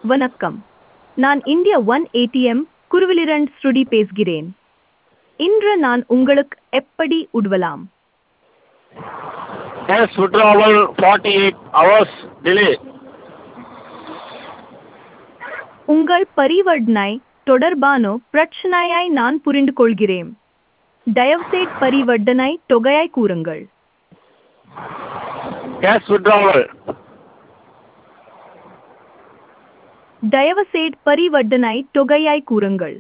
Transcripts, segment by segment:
வணக்கம் நான் India one ATM குருவிலிரண்ட் ஸ்ருடி பேசுகிறேன் இன்று நான் உங்களுக்கு எப்படி உதவலாம் Cash withdrawal 48 hours delay. உங்கள் பரிவர்த்தனை தொடர்பான பிரச்சனையை நான் புரிந்து கொள்கிறேன் தயவுசெய்து பரிவர்த்தனை தொகையை கூறுங்கள் Cash withdrawal தயவுசெய்து பரிவர்த்தனை தொகையை கூறுங்கள்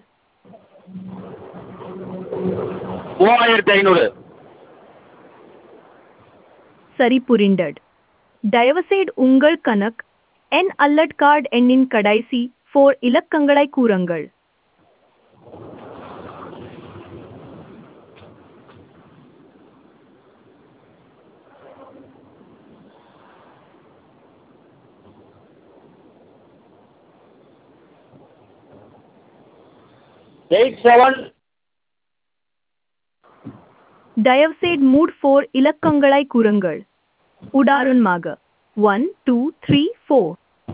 மூவாயிரத்தி ஐநூறு சரி புரிந்தது தயவுசெய்து உங்கள் கணக்கு என் அல்லட் கார்டு எண்ணின் கடைசி ஃபோர் இலக்கங்களை கூறுங்கள் எயிட் செவன் தயவுசெய்து மூட் ஃபோர் இலக்கங்களை கூறுங்கள் உதாரணமாக one two three four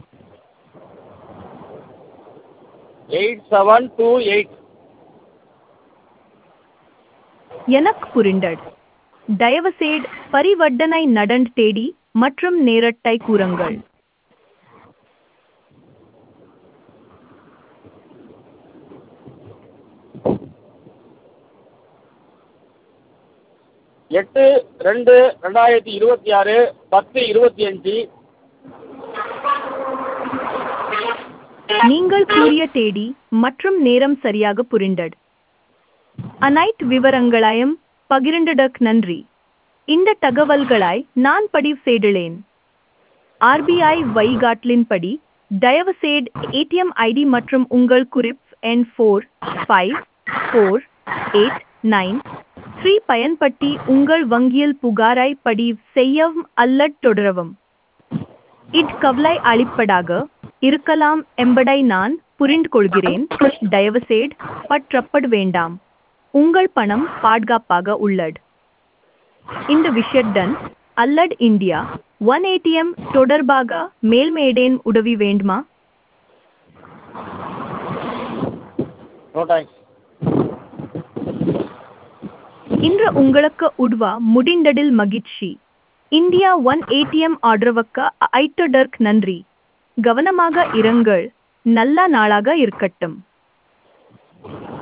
eight seven two eight எனக்கு புரிந்தது தயவுசெய்து பரிவர்த்தனை நடந்து தேடி மற்றும் நேரத்தை கூறுங்கள் எட்டு ரெண்டு ரெண்டாயிரத்தி இருபத்தி ஆறு பத்து இருபத்தி அஞ்சு நீங்கள் கூறிய தேதி மற்றும் நேரம் சரியாக புரிந்தது அனைத்து விவரங்களையும் பகிர்ந்ததற்கு நன்றி இந்த தகவல்களை நான் பதிவு செய்துள்ளேன் ஆர்பிஐ வழிகாட்டலின்படி தயவுசெய்து ஏடிஎம் ஐடி மற்றும் உங்கள் குறிப்பு எண் four five four eight nine three பயன்படுத்தி உங்கள் வங்கியில் புகாரை பதிவு செய்யவும் அல்லது தொடரவும் இது கவலை அளிப்பதாக இருக்கலாம் என்பதை நான் புரிந்து கொள்கிறேன் தயவுசெய்து பற்றப்பட வேண்டாம் உங்கள் பணம் பாதுகாப்பாக உள்ளது இந்த விஷயத்துடன் அல்லட் இந்தியா ஒன் ஏடிஎம் தொடர்பாக மேல்மேடேன் உதவி வேண்டுமா நோ தேங்க்ஸ் இன்று உங்களுக்கு உதவ முடிந்ததில் மகிழ்ச்சி இந்தியா ஒன் ஏடிஎம் ஆதரவுக்கு ஐட்டதற்கு நன்றி கவனமாக இருங்கள் நல்ல நாளாக இருக்கட்டும்